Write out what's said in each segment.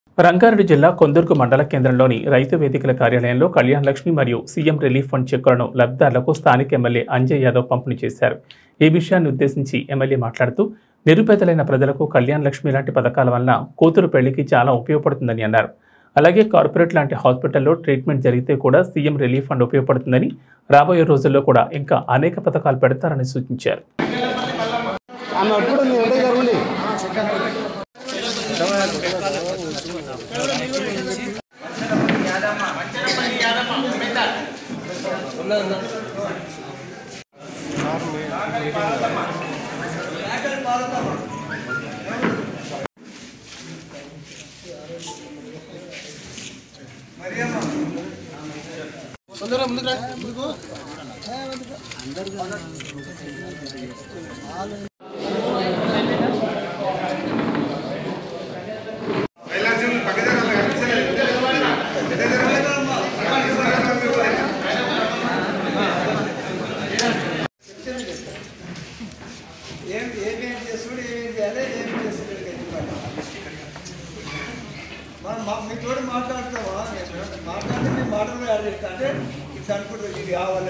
రంగారెడ్డి జిల్లా కొందుర్గు మండల కేంద్రంలోని రైతు వేదికల కార్యాలయంలో కళ్యాణ్ లక్ష్మి మరియు సీఎం రిలీఫ్ ఫండ్ చెక్కులను లబ్ధిదారులకు స్థానిక ఎమ్మెల్యే అంజయ్ యాదవ్ పంపిణీ చేశారు ఈ విషయాన్ని ఉద్దేశించి ఎమ్మెల్యే మాట్లాడుతూ నిరుపేదలైన ప్రజలకు కళ్యాణ్ లక్ష్మి లాంటి పథకాల వలన కూతురు పెళ్లికి చాలా ఉపయోగపడుతుందని అన్నారు అలాగే కార్పొరేట్ లాంటి హాస్పిటల్లో ట్రీట్మెంట్ జరిగితే కూడా సీఎం రిలీఫ్ ఫండ్ ఉపయోగపడుతుందని రాబోయే రోజుల్లో కూడా ఇంకా అనేక పథకాలు పెడతారని సూచించారు ఆమె ఎప్పుడు నీ వెంట జరుగుండి ఏం ఏమేం చేసుడు ఏమేం చేయాలి ఏమేం చేసుడు మనం మా మీ తోడు మాట్లాడుతావా మాట్లాడితే మీ మాటలు అడిగితే అంటే ఇది అనుకుంటుంది ఇది కావాలి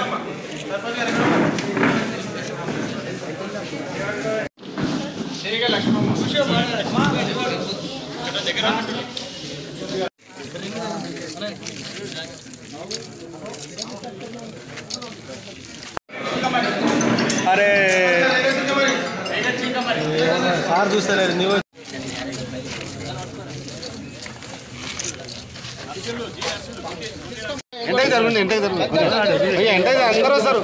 అరే సార్ చూస్తలేరు నువ్వు ఎంటకి జరుగుండి ఎంటకి జరుగుండి అయ్యా ఎంటకి అందరూ వస్తారు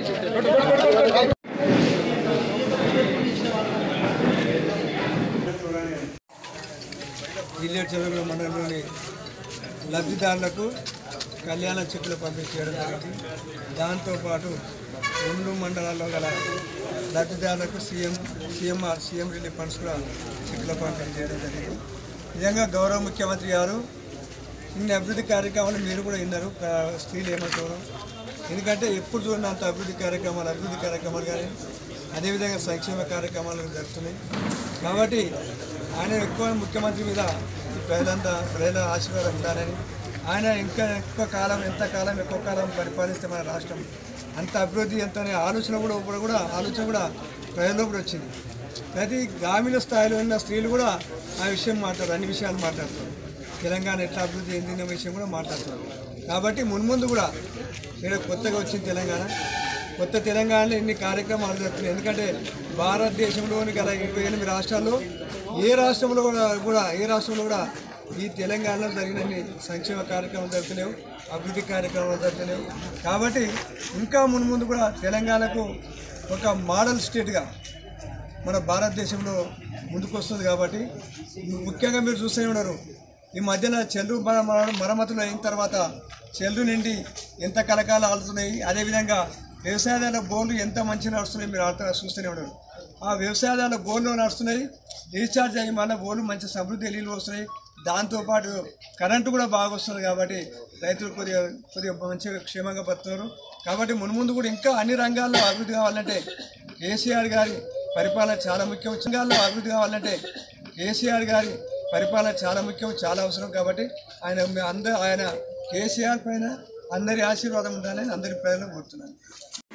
జిల్లేడు చెరువుల మండలంలోని లబ్ధిదారులకు కళ్యాణ చెక్కులు పంపిణీ చేయడం జరిగింది దాంతోపాటు రెండు మండలాల్లో గల లబ్ధిదారులకు CM CMR CM relief funds కూడా చెక్కుల పంపిణీ చేయడం జరిగింది నిజంగా గౌరవ ముఖ్యమంత్రి గారు ఇన్ని అభివృద్ధి కార్యక్రమాలు మీరు కూడా విన్నారు క- స్త్రీలు ఏమంటారు ఎందుకంటే ఎప్పుడు చూడండి అభివృద్ధి కార్యక్రమాలు అభివృద్ధి కార్యక్రమాలు కానీ అదేవిధంగా సంక్షేమ కార్యక్రమాలు జరుగుతున్నాయి కాబట్టి ఆయన ఎక్కువ ముఖ్యమంత్రి మీద ఈ ప్రజలంతా ప్రజల ఆశీర్వాదం ఉండాలని ఆయన ఇంకా ఎక్కువ కాలం ఎంత కాలం ఎక్కువ కాలం పరిపాలిస్తే మన రాష్ట్రం అంత అభివృద్ధి ఎంత అనే ఆలోచన కూడా ఇప్పుడు కూడా ఆలోచన కూడా ప్రజల్లో కూడా వచ్చింది ప్రతి గ్రామీణ స్థాయిలో ఉన్న స్త్రీలు కూడా ఆ విషయం మాట్లాడారు అన్ని విషయాలు మాట్లాడతారు తెలంగాణ ఎట్లా అభివృద్ధి చెందిన విషయం కూడా మాట్లాడుతారు కాబట్టి మున్ముందు కూడా ఇక్కడ కొత్తగా వచ్చింది తెలంగాణ కొత్త తెలంగాణలో ఎన్ని కార్యక్రమాలు జరుగుతున్నాయి ఎందుకంటే భారతదేశంలోని గల ఇరవై ఎనిమిది రాష్ట్రాల్లో ఏ రాష్ట్రంలో కూడా కూడా ఏ రాష్ట్రంలో కూడా ఈ తెలంగాణలో జరిగిన అన్ని సంక్షేమ కార్యక్రమాలు జరుగుతున్నాయి అభివృద్ధి కార్యక్రమాలు జరుగుతున్నాయి కాబట్టి ఇంకా మున్ముందు కూడా తెలంగాణకు ఒక మోడల్ స్టేట్గా మన భారతదేశంలో ముందుకు వస్తుంది కాబట్టి ముఖ్యంగా మీరు చూస్తూనే ఉన్నారు ఈ మధ్యన చెల్లు మర- మర- మరమ్మతులు అయిన తర్వాత చెల్లు నిండి ఎంత కలకాలు ఆడుతున్నాయి అదేవిధంగా వ్యవసాయదారుల బోన్లు ఎంత మంచిగా నడుస్తున్నాయి మీరు ఆడుతూ చూస్తూనే ఉన్నారు ఆ వ్యవసాయదారుల బోన్లు నడుస్తున్నాయి రీఛార్జ్ అయ్యి మళ్ళీ బోన్లు మంచి సమృద్ధి నీళ్ళు వస్తున్నాయి దాంతోపాటు కరెంటు కూడా బాగా వస్తుంది కాబట్టి రైతులు కొద్దిగా కొద్దిగా మంచిగా క్షేమంగా బతున్నారు కాబట్టి మున్ముందు కూడా ఇంకా అన్ని రంగాల్లో అభివృద్ధి కావాలంటే కేసీఆర్ గారి పరిపాలన చాలా ముఖ్యం రంగాల్లో అభివృద్ధి కావాలంటే కేసీఆర్ గారి పరిపాలన చాలా ముఖ్యం చాలా అవసరం కాబట్టి ఆయన మీ అందరూ ఆయన కేసీఆర్ పైన అందరి ఆశీర్వాదం ఉండాలని అందరి ప్రజలను కోరుతున్నాను